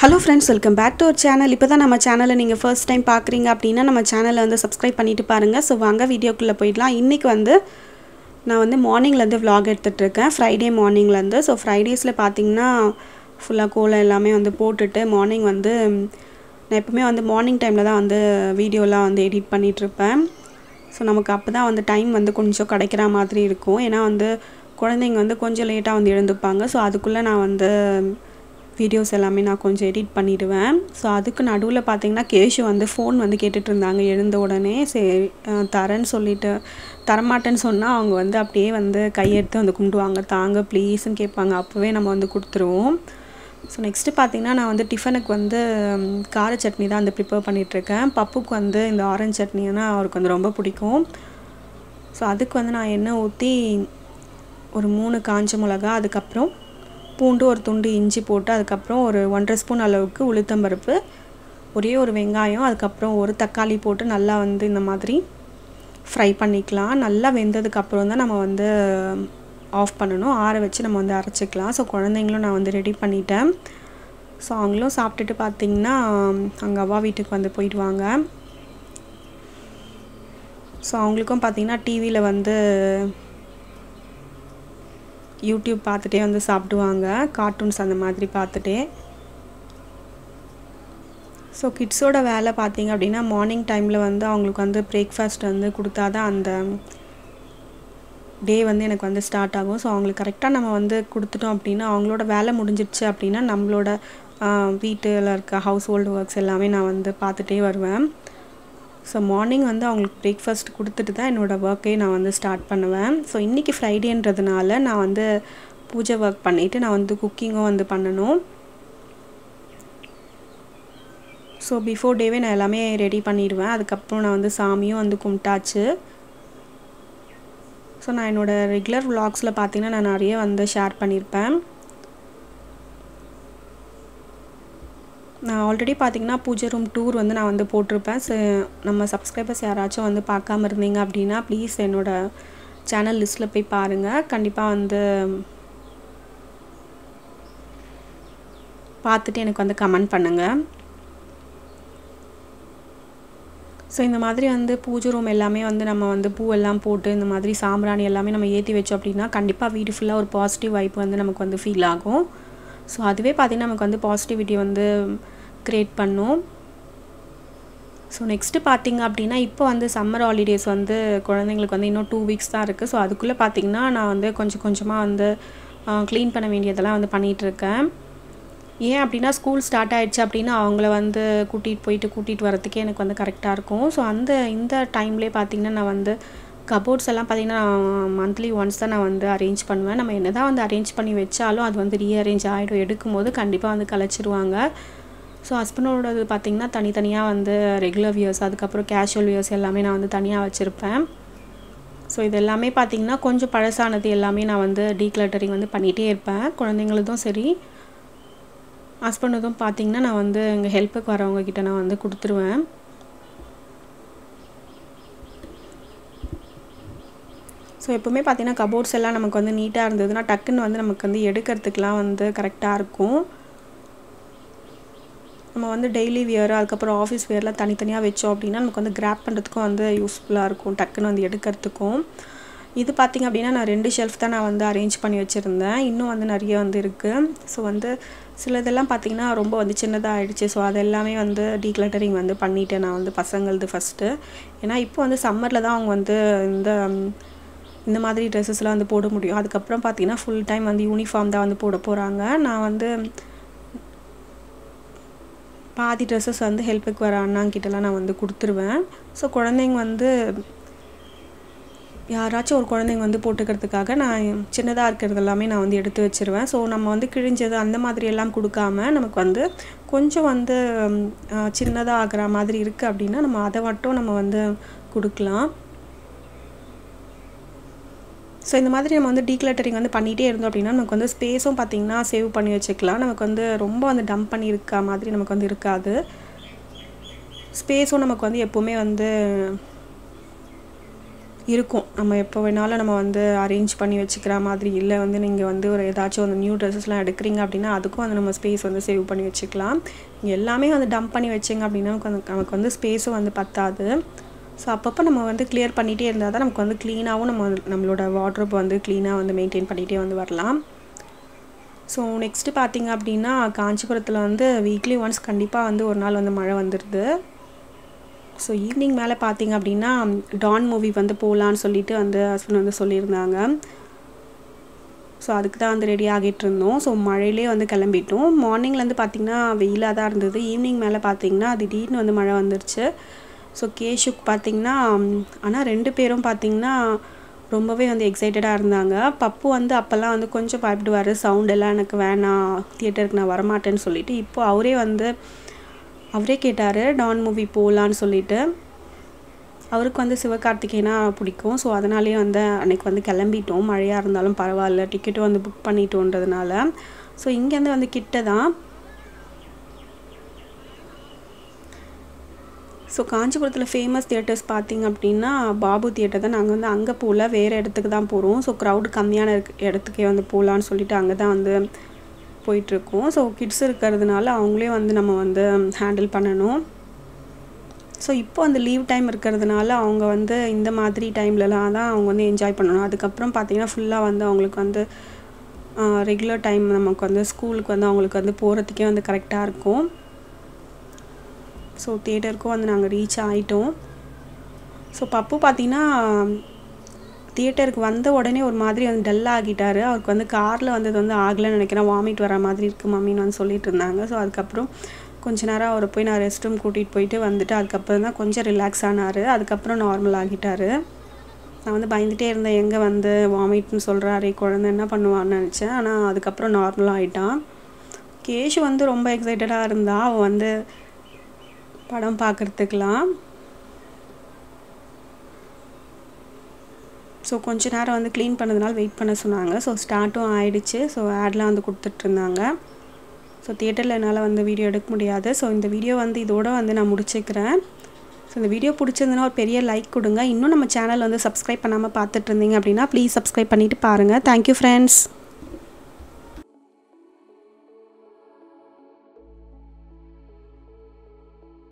hello friends welcome back to our channel இப்போ தான் நம்ம சேனலை நீங்கள் ஃபர்ஸ்ட் டைம் பார்க்குறீங்க அப்படின்னா நம்ம சேனலை வந்து சப்ஸ்கிரைப் பண்ணிட்டு பாருங்கள் ஸோ வாங்க வீடியோக்குள்ளே போயிடலாம் இன்றைக்கி வந்து நான் வந்து மார்னிங்லேருந்து vlog எடுத்துகிட்டு இருக்கேன் ஃப்ரைடே மார்னிங்லேருந்து ஸோ ஃப்ரைடேஸில் பார்த்தீங்கன்னா ஃபுல்லாக கோலம் எல்லாமே வந்து போட்டுட்டு மார்னிங் வந்து நான் எப்பவுமே வந்து மார்னிங் டைமில் தான் வந்து வீடியோலாம் வந்து எடிட் பண்ணிகிட்ருப்பேன் ஸோ நமக்கு அப்போ தான் வந்து டைம் வந்து கொஞ்சம் கிடைக்கிற மாதிரி இருக்கும் ஏன்னா வந்து குழந்தைங்க வந்து கொஞ்சம் லேட்டாக வந்து எழுந்துப்பாங்க ஸோ அதுக்குள்ளே நான் வந்து வீடியோஸ் எல்லாமே நான் கொஞ்சம் எடிட் பண்ணிடுவேன் ஸோ அதுக்கு நடுவில் பார்த்தீங்கன்னா கேஷு வந்து ஃபோன் வந்து கேட்டுட்டு இருந்தாங்க எழுந்த உடனே சரி அஹ் தரேன்னு சொல்லிட்டு தரமாட்டேன்னு சொன்னால் அவங்க வந்து அப்படியே வந்து கையெடுத்து வந்து கும்பிடுவாங்க தாங்க ப்ளீஸ்ன்னு கேட்பாங்க அப்போவே நம்ம வந்து கொடுத்துருவோம் ஸோ நெக்ஸ்ட்டு பார்த்தீங்கன்னா நான் வந்து டிஃபனுக்கு வந்து ம், கார சட்னி தான் வந்து ப்ரிப்பேர் பண்ணிகிட்ருக்கேன் பப்புக்கு வந்து இந்த ஆரஞ்சு சட்னினா அவருக்கு வந்து ரொம்ப பிடிக்கும் ஸோ அதுக்கு வந்து நான் எண்ணெய் ஊற்றி ஒரு மூணு காஞ்ச மிளகா அதுக்கப்புறம் பூண்டு ஒரு துண்டு இஞ்சி போட்டு அதுக்கப்புறம் ஒரு ஒன்றரை ஸ்பூன் அளவுக்கு உளுத்தம்பருப்பு ஒரே ஒரு வெங்காயம் அதுக்கப்புறம் ஒரு தக்காளி போட்டு நல்லா வந்து இந்த மாதிரி ஃப்ரை பண்ணிக்கலாம் நல்லா வெந்ததுக்கப்புறம் தான் நம்ம வந்து ஆஃப் பண்ணணும் ஆற வச்சு நம்ம வந்து அரைச்சிக்கலாம் ஸோ குழந்தைங்களும் நான் வந்து ரெடி பண்ணிட்டேன் ஸோ அவங்களும் சாப்பிட்டுட்டு பார்த்தீங்கன்னா அங்கே அவ்வா வீட்டுக்கு வந்து போயிடுவாங்க ஸோ அவங்களுக்கும் பார்த்தீங்கன்னா டிவியில் வந்து யூடியூப் பார்த்துட்டே வந்து சாப்பிடுவாங்க கார்ட்டூன்ஸ் அந்த மாதிரி பார்த்துட்டே ஸோ கிட்ஸோட வேலை பார்த்தீங்க அப்படின்னா மார்னிங் டைமில் வந்து அவங்களுக்கு வந்து பிரேக்ஃபாஸ்ட் வந்து கொடுத்தா தான் அந்த டே வந்து எனக்கு வந்து ஸ்டார்ட் ஆகும் ஸோ அவங்களுக்கு கரெக்டாக நம்ம வந்து கொடுத்துட்டோம் அப்படின்னா அவங்களோட வேலை முடிஞ்சிடுச்சு அப்படின்னா நம்மளோட வீட்டில் இருக்க ஹவுஸ் ஹோல்டு ஒர்க்ஸ் எல்லாமே நான் வந்து பார்த்துட்டே வருவேன் ஸோ மார்னிங் வந்து அவங்களுக்கு பிரேக்ஃபாஸ்ட் கொடுத்துட்டு தான் என்னோடய ஒர்க்கே நான் வந்து ஸ்டார்ட் பண்ணுவேன் ஸோ இன்றைக்கி ஃப்ரைடேன்றதுனால நான் வந்து பூஜை ஒர்க் பண்ணிவிட்டு நான் வந்து குக்கிங்கும் வந்து பண்ணணும் ஸோ பிஃபோர் டேவே நான் எல்லாமே ரெடி பண்ணிடுவேன் அதுக்கப்புறம் நான் வந்து சாமியும் வந்து கும்பிட்டாச்சு ஸோ நான் என்னோடய ரெகுலர் விலாக்ஸில் பார்த்தீங்கன்னா நான் நிறைய வந்து ஷேர் பண்ணியிருப்பேன் நான் ஆல்ரெடி பார்த்தீங்கன்னா பூஜை ரூம் டூர் வந்து நான் வந்து போட்டிருப்பேன் ஸோ நம்ம சப்ஸ்கிரைபர்ஸ் யாராச்சும் வந்து பார்க்காம இருந்தீங்க அப்படின்னா ப்ளீஸ் என்னோடய சேனல் லிஸ்ட்டில் போய் பாருங்கள் கண்டிப்பாக வந்து பார்த்துட்டு எனக்கு வந்து கமெண்ட் பண்ணுங்கள் ஸோ இந்த மாதிரி வந்து பூஜை ரூம் எல்லாமே வந்து நம்ம வந்து பூவெல்லாம் போட்டு இந்த மாதிரி சாம்பிராணி எல்லாமே நம்ம ஏற்றி வச்சோம் அப்படின்னா கண்டிப்பாக வீடு ஃபுல்லாக ஒரு பாசிட்டிவ் வைப் வந்து நமக்கு வந்து ஃபீல் ஆகும் ஸோ அதுவே பார்த்திங்கன்னா நமக்கு வந்து பாசிட்டிவிட்டி வந்து க்ரியேட் பண்ணும் ஸோ நெக்ஸ்ட்டு பார்த்தீங்க அப்படின்னா இப்போ வந்து சம்மர் ஹாலிடேஸ் வந்து குழந்தைங்களுக்கு வந்து இன்னும் டூ வீக்ஸ் தான் இருக்குது ஸோ அதுக்குள்ளே பார்த்தீங்கன்னா நான் வந்து கொஞ்சம் கொஞ்சமாக வந்து க்ளீன் பண்ண வேண்டியதெல்லாம் வந்து பண்ணிகிட்ருக்கேன் ஏன் அப்படின்னா ஸ்கூல் ஸ்டார்ட் ஆயிடுச்சு அப்படின்னா அவங்கள வந்து கூட்டிகிட்டு போயிட்டு கூட்டிகிட்டு வரதுக்கே எனக்கு வந்து கரெக்டாக இருக்கும் ஸோ அந்த இந்த டைம்லேயே பார்த்தீங்கன்னா நான் வந்து கபோர்ட்ஸ் எல்லாம் பார்த்தீங்கன்னா மந்த்லி ஒன்ஸ் தான் நான் வந்து அரேஞ்ச் பண்ணுவேன் நம்ம என்ன தான் வந்து அரேஞ்ச் பண்ணி வச்சாலும் அது வந்து ரீஅரேஞ்ச் ஆகிடும் எடுக்கும்போது கண்டிப்பாக வந்து கலைச்சிருவாங்க ஸோ ஹஸ்பண்டோடது பார்த்திங்கன்னா தனித்தனியாக வந்து ரெகுலர் வியர்ஸ் அதுக்கப்புறம் கேஷுவல் வியர்ஸ் எல்லாமே நான் வந்து தனியாக வச்சுருப்பேன் ஸோ இது எல்லாமே பார்த்திங்கன்னா கொஞ்சம் பழசானது எல்லாமே நான் வந்து டீக்ளட்டரிங் வந்து பண்ணிகிட்டே இருப்பேன் குழந்தைங்களதும் சரி ஹஸ்பண்டதும் பார்த்திங்கன்னா நான் வந்து எங்கள் ஹெல்ப்புக்கு வரவங்க கிட்ட நான் வந்து கொடுத்துருவேன் ஸோ எப்போவுமே பார்த்தீங்கன்னா கபோர்ட்ஸ் எல்லாம் நமக்கு வந்து நீட்டாக இருந்ததுன்னா டக்குன்னு வந்து நமக்கு வந்து எடுக்கிறதுக்கெலாம் வந்து கரெக்டாக இருக்கும் நம்ம வந்து டெய்லி வியர் அதுக்கப்புறம் ஆஃபீஸ் வியர்லாம் தனித்தனியாக வச்சோம் அப்படின்னா நமக்கு வந்து கிராப் பண்ணுறதுக்கும் வந்து யூஸ்ஃபுல்லாக இருக்கும் டக்குன்னு வந்து எடுக்கிறதுக்கும் இது பார்த்திங்க அப்படின்னா நான் ரெண்டு ஷெல்ஃப் தான் நான் வந்து அரேஞ்ச் பண்ணி வச்சுருந்தேன் இன்னும் வந்து நிறைய வந்து இருக்குது ஸோ வந்து சில இதெல்லாம் பார்த்திங்கன்னா ரொம்ப வந்து சின்னதாக ஆகிடுச்சு ஸோ அது எல்லாமே வந்து டீக்ளட்டரிங் வந்து பண்ணிட்டேன் நான் வந்து பசங்களது ஃபஸ்ட்டு ஏன்னா இப்போ வந்து சம்மரில் தான் அவங்க வந்து இந்த இந்த மாதிரி ட்ரெஸ்ஸஸ்லாம் வந்து போட முடியும் அதுக்கப்புறம் பார்த்தீங்கன்னா ஃபுல் டைம் வந்து யூனிஃபார்ம் தான் வந்து போட போகிறாங்க நான் வந்து பாதி ட்ரெஸ்ஸஸ் வந்து ஹெல்ப்புக்கு வர அண்ணாங்கிட்டலாம் நான் வந்து கொடுத்துருவேன் ஸோ குழந்தைங்க வந்து யாராச்சும் ஒரு குழந்தைங்க வந்து போட்டுக்கிறதுக்காக நான் சின்னதாக இருக்கிறது எல்லாமே நான் வந்து எடுத்து வச்சுருவேன் ஸோ நம்ம வந்து கிழிஞ்சது அந்த மாதிரி எல்லாம் கொடுக்காம நமக்கு வந்து கொஞ்சம் வந்து சின்னதாக ஆகிற மாதிரி இருக்குது அப்படின்னா நம்ம அதை மட்டும் நம்ம வந்து கொடுக்கலாம் ஸோ இந்த மாதிரி நம்ம வந்து டீக்ளட்டரிங் வந்து பண்ணிகிட்டே இருந்தோம் அப்படின்னா நமக்கு வந்து ஸ்பேஸும் பார்த்திங்கன்னா சேவ் பண்ணி வச்சுக்கலாம் நமக்கு வந்து ரொம்ப வந்து டம்ப் பண்ணி இருக்க மாதிரி நமக்கு வந்து இருக்காது ஸ்பேஸும் நமக்கு வந்து எப்போவுமே வந்து இருக்கும் நம்ம எப்போ வேணாலும் நம்ம வந்து அரேஞ்ச் பண்ணி வச்சுக்கிற மாதிரி இல்லை வந்து நீங்கள் வந்து ஒரு ஏதாச்சும் அந்த நியூ ட்ரெஸ்ஸஸ்லாம் எடுக்கிறீங்க அப்படின்னா அதுக்கும் வந்து நம்ம ஸ்பேஸ் வந்து சேவ் பண்ணி வச்சுக்கலாம் நீங்கள் எல்லாமே வந்து டம்ப் பண்ணி வச்சிங்க அப்படின்னா நமக்கு வந்து நமக்கு வந்து ஸ்பேஸும் வந்து பத்தாது ஸோ அப்பப்போ நம்ம வந்து கிளியர் பண்ணிகிட்டே இருந்தால் தான் நமக்கு வந்து க்ளீனாகவும் நம்ம வந்து நம்மளோட வாட்ரூப் வந்து க்ளீனாக வந்து மெயின்டைன் பண்ணிகிட்டே வந்து வரலாம் ஸோ நெக்ஸ்ட்டு பார்த்தீங்க அப்படின்னா காஞ்சிபுரத்தில் வந்து வீக்லி ஒன்ஸ் கண்டிப்பாக வந்து ஒரு நாள் வந்து மழை வந்துடுது ஸோ ஈவினிங் மேலே பார்த்தீங்க அப்படின்னா டான் மூவி வந்து போகலான்னு சொல்லிட்டு வந்து ஹஸ்பண்ட் வந்து சொல்லியிருந்தாங்க ஸோ அதுக்கு தான் வந்து ரெடி ஆகிட்டு இருந்தோம் ஸோ மழையிலே வந்து கிளம்பிட்டோம் மார்னிங்லேருந்து பார்த்திங்கன்னா வெயிலாக தான் இருந்தது ஈவினிங் மேலே பார்த்தீங்கன்னா திடீர்னு வந்து மழை வந்துருச்சு ஸோ கேஷுக்கு பார்த்திங்கன்னா ஆனால் ரெண்டு பேரும் பார்த்திங்கன்னா ரொம்பவே வந்து எக்ஸைட்டடாக இருந்தாங்க பப்பு வந்து அப்போல்லாம் வந்து கொஞ்சம் பயப்படுவார் சவுண்ட் எல்லாம் எனக்கு வேணாம் தியேட்டருக்கு நான் வரமாட்டேன்னு சொல்லிட்டு இப்போ அவரே வந்து அவரே கேட்டார் டான் மூவி போகலான்னு சொல்லிட்டு அவருக்கு வந்து சிவகார்த்திகேயனா பிடிக்கும் ஸோ அதனாலேயே வந்து அன்றைக்கி வந்து கிளம்பிட்டோம் மழையாக இருந்தாலும் பரவாயில்ல டிக்கெட்டும் வந்து புக் பண்ணிட்டோன்றதுனால ஸோ இங்கேருந்து வந்து கிட்ட தான் ஸோ காஞ்சிபுரத்தில் ஃபேமஸ் தியேட்டர்ஸ் பார்த்திங்க அப்படின்னா பாபு தியேட்டர் தான் நாங்கள் வந்து அங்கே போகல வேறு இடத்துக்கு தான் போகிறோம் ஸோ க்ரௌடு கம்மியான இடத்துக்கே வந்து போகலான்னு சொல்லிட்டு அங்கே தான் வந்து போயிட்டுருக்கோம் ஸோ கிட்ஸ் இருக்கிறதுனால அவங்களே வந்து நம்ம வந்து ஹேண்டில் பண்ணணும் ஸோ இப்போ அந்த லீவ் டைம் இருக்கிறதுனால அவங்க வந்து இந்த மாதிரி டைம்லலாம் தான் அவங்க வந்து என்ஜாய் பண்ணணும் அதுக்கப்புறம் பார்த்திங்கன்னா ஃபுல்லாக வந்து அவங்களுக்கு வந்து ரெகுலர் டைம் நமக்கு வந்து ஸ்கூலுக்கு வந்து அவங்களுக்கு வந்து போகிறதுக்கே வந்து கரெக்டாக இருக்கும் ஸோ தியேட்டருக்கும் வந்து நாங்கள் ரீச் ஆகிட்டோம் ஸோ பப்பு பார்த்திங்கன்னா தியேட்டருக்கு வந்த உடனே ஒரு மாதிரி வந்து டல் ஆகிட்டார் அவருக்கு வந்து காரில் வந்தது வந்து ஆகலைன்னு நினைக்கிறேன் வாமிட் வர மாதிரி இருக்குது மம்மின்னு வந்து சொல்லிட்டு இருந்தாங்க ஸோ அதுக்கப்புறம் கொஞ்ச நேரம் அவரை போய் நான் ரெஸ்ட் ரூம் கூட்டிகிட்டு போயிட்டு வந்துட்டு அதுக்கப்புறம் தான் கொஞ்சம் ரிலாக்ஸ் ஆனார் அதுக்கப்புறம் நார்மல் ஆகிட்டார் நான் வந்து பயந்துகிட்டே இருந்தேன் எங்கே வந்து வாமிட்னு சொல்கிறாரே குழந்தை என்ன பண்ணுவான்னு நினச்சேன் ஆனால் அதுக்கப்புறம் நார்மலாக ஆகிட்டான் கேஷு வந்து ரொம்ப எக்ஸைட்டடாக இருந்தா அவள் வந்து படம் பார்க்குறதுக்கெலாம் ஸோ கொஞ்ச நேரம் வந்து க்ளீன் பண்ணதுனால வெயிட் பண்ண சொன்னாங்க ஸோ ஸ்டார்ட்டும் ஆயிடுச்சு ஸோ ஆட்லாம் வந்து கொடுத்துட்ருந்தாங்க ஸோ தியேட்டரில் என்னால் வந்து வீடியோ எடுக்க முடியாது ஸோ இந்த வீடியோ வந்து இதோட வந்து நான் முடிச்சுக்கிறேன் ஸோ இந்த வீடியோ பிடிச்சிருந்ததுன்னா ஒரு பெரிய லைக் கொடுங்க இன்னும் நம்ம சேனல் வந்து சப்ஸ்கிரைப் பண்ணாமல் பார்த்துட்டு இருந்தீங்க அப்படின்னா ப்ளீஸ் சப்ஸ்கிரைப் பண்ணிவிட்டு பாருங்கள் தேங்க்யூ ஃப்ரெண்ட்ஸ்